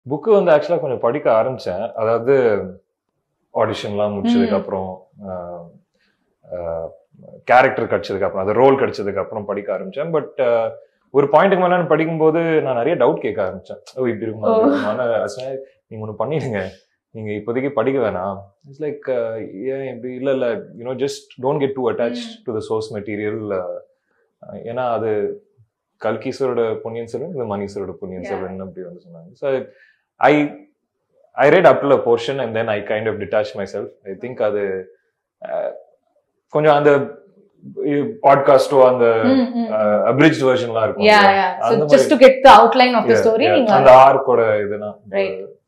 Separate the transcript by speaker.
Speaker 1: Book வந்து ஆக்சுவலாக கொஞ்சம் படிக்க ஆரம்பிச்சேன் அதாவது ஆடிஷன்லாம் முடிச்சதுக்கு அப்புறம் கேரக்டர் கிடைச்சதுக்கு அப்புறம் அது ரோல் கிடைச்சதுக்கு அப்புறம் படிக்க ஆரம்பிச்சேன் பட் ஒரு பாயிண்ட்டுக்கு மேல நான் படிக்கும்போது நான் நிறைய டவுட் கேட்க ஆரம்பிச்சேன் ஓ இப்படி இருக்குமா அப்படி இருக்குமா? ஆனா, I said, நீங்க ஒன்று பண்ணிடுங்க நீங்க இப்போதைக்கு படிக்க வேணாம் இட்ஸ் லைக் ஏன் இப்படி இல்ல இல்ல you know just don't get too attach to the source material ஏன்னா அது கல்கீஸ்வரோட பொன்னியின் செல்வன் இது மணீஸ்வரோட பொன்னியின்
Speaker 2: Yeah.
Speaker 1: செல்வன் அப்படி வந்து சொன்னாங்க so I I read up the portion and then I kind of detach myself I think அது அஹ், கொஞ்சம் அந்த பாட்காஸ்டோ அந்த அப்ரிஜ் வெர்ஷன்லாம் இருக்கும்
Speaker 2: யா
Speaker 1: இல்லையா?
Speaker 2: யா
Speaker 1: அந்த
Speaker 2: so just to get the outline of the
Speaker 1: Yeah,
Speaker 2: story
Speaker 1: yeah.
Speaker 2: நீங்க
Speaker 1: அந்த ஆர்க்கோட இதுனா
Speaker 2: Right.